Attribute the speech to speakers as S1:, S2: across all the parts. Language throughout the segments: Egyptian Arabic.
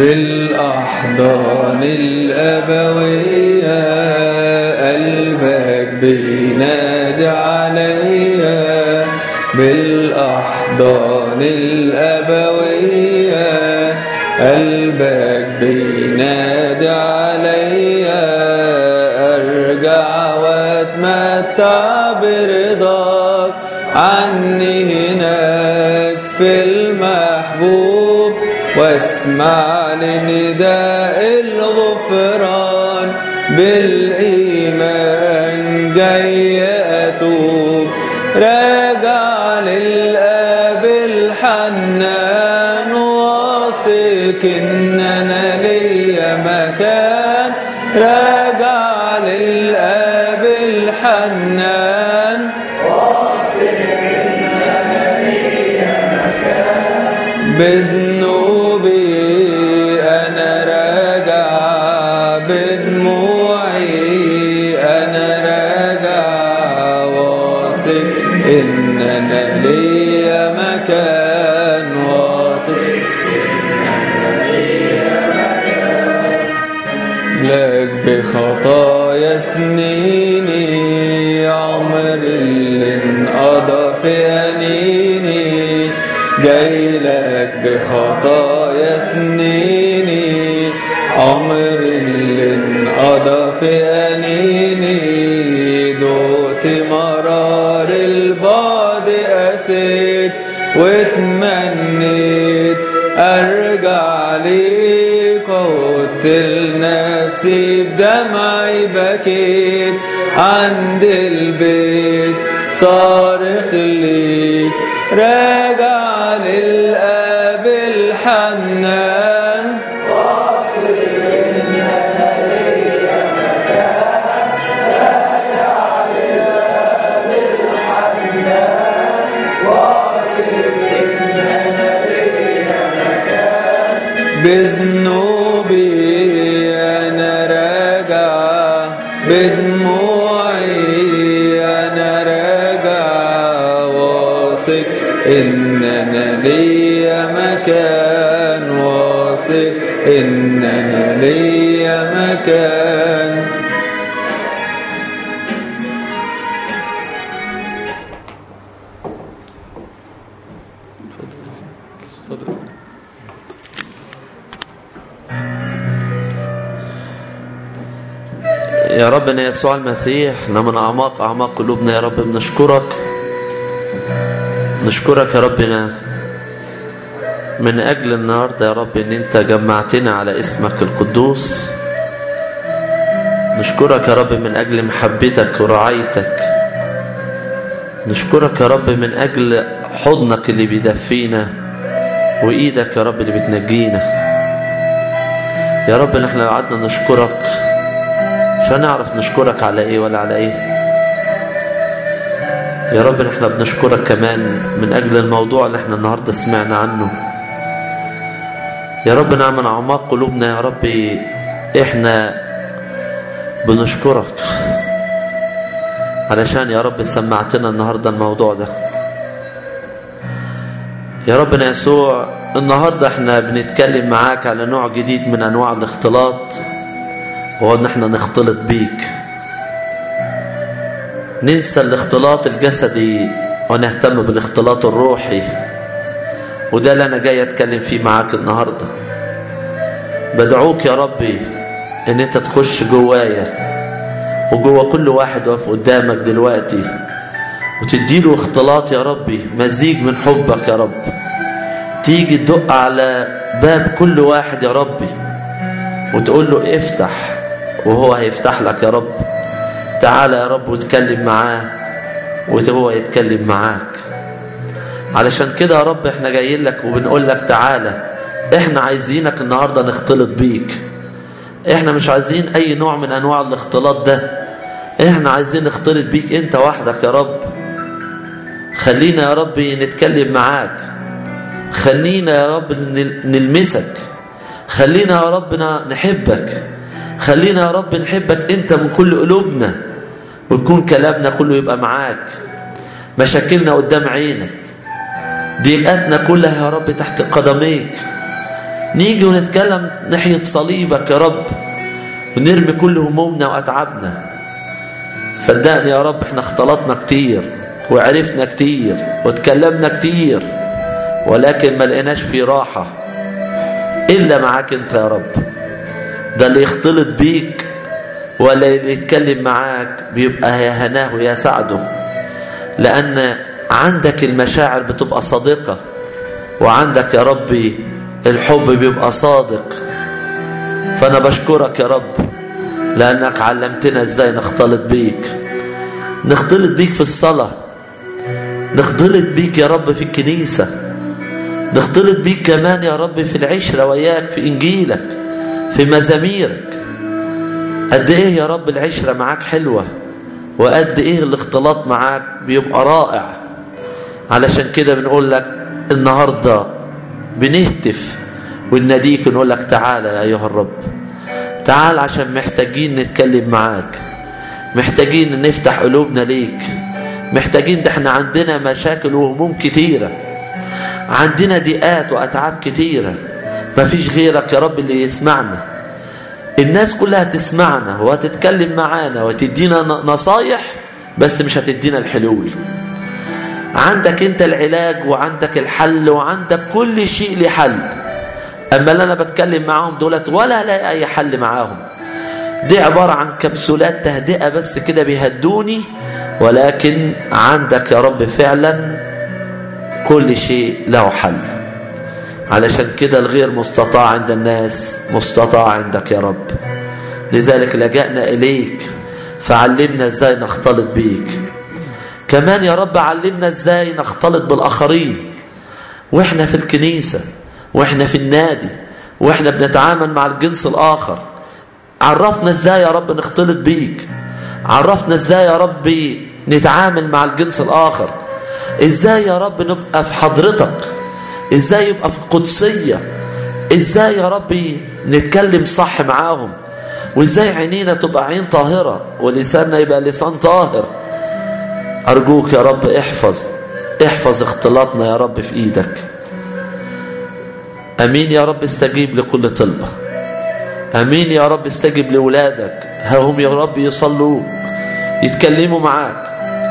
S1: بالأحضان الأبوية قلبك بينادي عليا بالأحضان الأبوية قلبك بينادي عليا أرجع وأتمتع برضاك عني هناك في المحبوب واسمع لنداء الغفران بالإيمان جاي أتوب راجع للآب الحنان واثق إن أنا ليا مكان راجع للآب الحنان بذنوبي أنا راجع بدموعي أنا راجع واثق إن أنا ليا مكان واثق لك بخطايا سنيني عمر اللي انقضى في أنيني جاي لك بخطايا سنيني عمر اللي انقضى في أنيني دوت مرار البعد قسيت واتمنيت أرجع ليك عدت لنفسي بدمعي بكيت عند البيت صارخ ليك راجع للآب الحنان بذنوبي أنا راجع بدموعي أنا راجع واثق إن أنا ليا مكان واثق إن أنا ليا مكان
S2: يا ربنا يسوع المسيح احنا من أعماق أعماق قلوبنا يا رب بنشكرك نشكرك يا ربنا من أجل النهاردة يا رب إن أنت جمعتنا على اسمك القدوس نشكرك يا رب من أجل محبتك ورعايتك نشكرك يا رب من أجل حضنك اللي بيدفينا وإيدك يا رب اللي بتنجينا يا رب نحن لو قعدنا نشكرك مش هنعرف نشكرك على ايه ولا على ايه يا رب احنا بنشكرك كمان من اجل الموضوع اللي احنا النهاردة سمعنا عنه يا رب نعم من اعماق قلوبنا يا رب احنا بنشكرك علشان يا رب سمعتنا النهاردة الموضوع ده يا ربنا يسوع النهاردة احنا بنتكلم معاك على نوع جديد من انواع الاختلاط وهو ان احنا نختلط بيك ننسى الاختلاط الجسدي ونهتم بالاختلاط الروحي وده اللي انا جاي اتكلم فيه معاك النهارده بدعوك يا ربي ان انت تخش جوايا وجوا كل واحد واقف قدامك دلوقتي وتديله اختلاط يا ربي مزيج من حبك يا رب تيجي تدق على باب كل واحد يا ربي وتقول له افتح وهو هيفتح لك يا رب تعالى يا رب وتكلم معاه وهو يتكلم معاك علشان كده يا رب احنا جايين لك وبنقول لك تعالى احنا عايزينك النهاردة نختلط بيك احنا مش عايزين اي نوع من انواع الاختلاط ده احنا عايزين نختلط بيك انت وحدك يا رب خلينا يا رب نتكلم معاك خلينا يا رب نلمسك خلينا يا ربنا نحبك خلينا يا رب نحبك انت من كل قلوبنا ويكون كلامنا كله يبقى معاك مشاكلنا قدام عينك ضيقاتنا كلها يا رب تحت قدميك نيجي ونتكلم ناحية صليبك يا رب ونرمي كل همومنا وأتعابنا صدقني يا رب احنا اختلطنا كتير وعرفنا كتير واتكلمنا كتير ولكن ما لقيناش في راحة إلا معاك انت يا رب ده اللي يختلط بيك ولا اللي يتكلم معاك بيبقى يا هناه ويا سعده لأن عندك المشاعر بتبقى صادقة وعندك يا ربي الحب بيبقى صادق فأنا بشكرك يا رب لأنك علمتنا إزاي نختلط بيك نختلط بيك في الصلاة نختلط بيك يا رب في الكنيسة نختلط بيك كمان يا رب في العشرة وياك في إنجيلك في مزاميرك قد إيه يا رب العشرة معاك حلوة وقد إيه الاختلاط معاك بيبقى رائع علشان كده بنقول لك النهاردة بنهتف ونناديك ونقول لك تعالى يا أيها الرب تعال عشان محتاجين نتكلم معاك محتاجين نفتح قلوبنا ليك محتاجين ده احنا عندنا مشاكل وهموم كتيرة عندنا ضيقات وأتعاب كتيرة مفيش غيرك يا رب اللي يسمعنا الناس كلها تسمعنا وهتتكلم معانا وتدينا نصايح بس مش هتدينا الحلول عندك انت العلاج وعندك الحل وعندك كل شيء له حل اما اللي انا بتكلم معاهم دولت ولا الاقي اي حل معاهم دي عبارة عن كبسولات تهدئة بس كده بيهدوني ولكن عندك يا رب فعلا كل شيء له حل علشان كده الغير مستطاع عند الناس مستطاع عندك يا رب لذلك لجأنا إليك فعلمنا ازاي نختلط بيك كمان يا رب علمنا ازاي نختلط بالآخرين واحنا في الكنيسة واحنا في النادي واحنا بنتعامل مع الجنس الآخر عرفنا ازاي يا رب نختلط بيك عرفنا ازاي يا رب نتعامل مع الجنس الآخر ازاي يا رب نبقى في حضرتك ازاي يبقى في قدسية ازاي يا ربي نتكلم صح معاهم وازاي عينينا تبقى عين طاهرة ولساننا يبقى لسان طاهر أرجوك يا رب احفظ احفظ اختلاطنا يا رب في ايدك امين يا رب استجيب لكل طلبة امين يا رب استجيب لولادك ها هم يا رب يصلوا يتكلموا معاك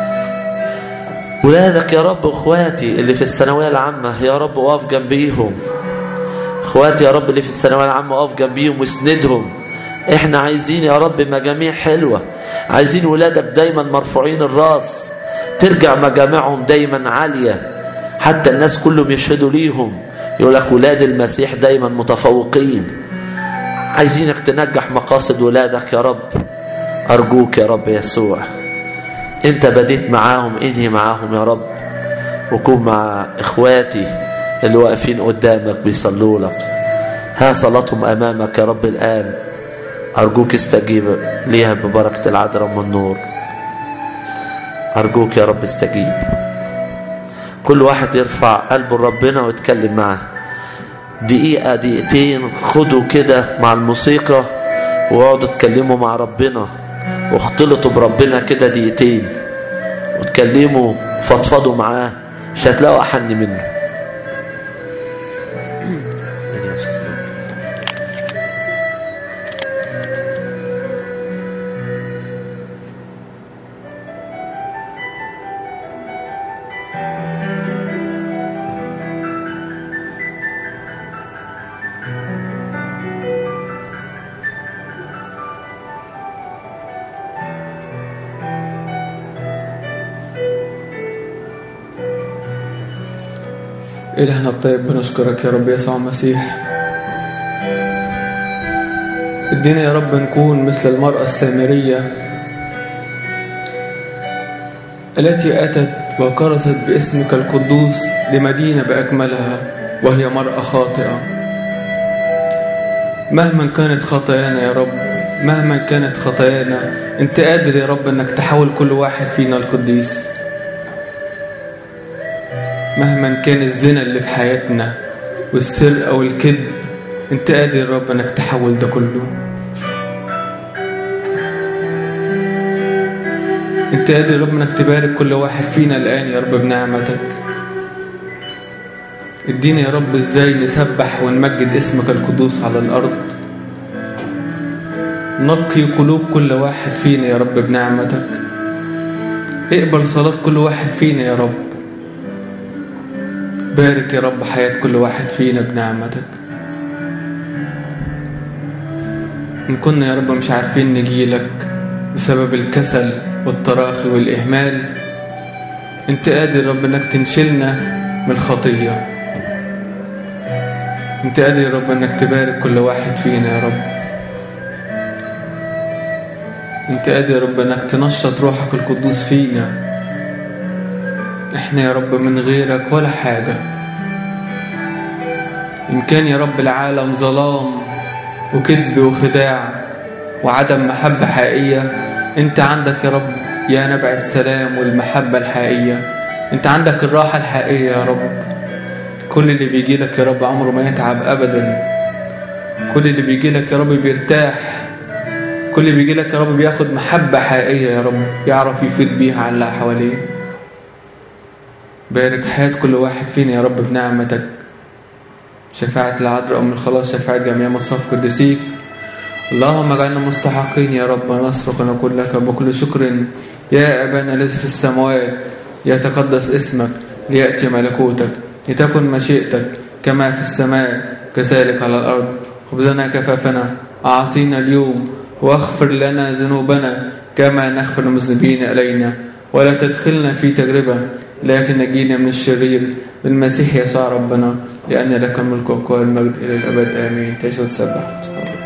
S2: ولادك يا رب اخواتي اللي في الثانويه العامه يا رب واقف جنبيهم اخواتي يا رب اللي في الثانويه العامه واقف جنبيهم واسندهم احنا عايزين يا رب مجاميع حلوه عايزين ولادك دايما مرفوعين الراس ترجع مجامعهم دايما عاليه حتى الناس كلهم يشهدوا ليهم يقول لك ولاد المسيح دايما متفوقين عايزينك تنجح مقاصد ولادك يا رب ارجوك يا رب يسوع انت بديت معاهم انهي معاهم يا رب وكون مع اخواتي اللي واقفين قدامك بيصلوا لك ها صلاتهم امامك يا رب الان ارجوك استجيب ليها ببركه العذراء من النور ارجوك يا رب استجيب كل واحد يرفع قلبه لربنا ويتكلم معاه دقيقة دقيقتين خدوا كده مع الموسيقى واقعدوا اتكلموا مع ربنا واختلطوا بربنا كده دقيقتين وتكلموا فضفضوا معاه مش هتلاقوا احن منه
S1: إلهنا الطيب بنشكرك يا رب يسوع المسيح ادينا يا رب نكون مثل المرأة السامرية التي أتت وكرست باسمك القدوس لمدينة بأكملها وهي مرأة خاطئة مهما كانت خطايانا يا رب مهما كانت خطايانا انت قادر يا رب انك تحول كل واحد فينا القديس مهما كان الزنا اللي في حياتنا والسرقة والكذب انت قادر يا رب انك تحول ده كله انت قادر يا رب انك تبارك كل واحد فينا الان يا رب بنعمتك ادينا يا رب ازاي نسبح ونمجد اسمك القدوس على الأرض نقي قلوب كل واحد فينا يا رب بنعمتك اقبل صلاة كل واحد فينا يا رب بارك يا رب حياة كل واحد فينا بنعمتك إن كنا يا رب مش عارفين نجيلك بسبب الكسل والتراخي والإهمال أنت قادر يا رب إنك تنشلنا من الخطية أنت قادر يا رب إنك تبارك كل واحد فينا يا رب أنت قادر يا رب إنك تنشط روحك القدوس فينا إحنا يا رب من غيرك ولا حاجة إن كان يا رب العالم ظلام وكذب وخداع وعدم محبة حقيقية انت عندك يا رب يا نبع السلام والمحبة الحقيقية انت عندك الراحة الحقيقية يا رب كل اللي بيجي لك يا رب عمره ما يتعب أبدا كل اللي بيجي لك يا رب بيرتاح كل اللي بيجي لك يا رب بياخد محبة حقيقية يا رب يعرف يفيد بيها على اللي حواليه بارك حياة كل واحد فينا يا رب بنعمتك شفاعة العذراء أم الخلاص شفاعة جميع مصاف قدسيك اللهم اجعلنا مستحقين يا رب نصرخ ونقول لك بكل شكر يا أبانا الذي في السماوات يتقدس اسمك ليأتي ملكوتك لتكن مشيئتك كما في السماء كذلك على الأرض خبزنا كفافنا أعطينا اليوم واغفر لنا ذنوبنا كما نغفر المذنبين إلينا ولا تدخلنا في تجربة لكن نجينا من الشرير بالمسيح يسوع ربنا لأن لك الملك والقوة والمجد إلى الأبد آمين تشهد سبح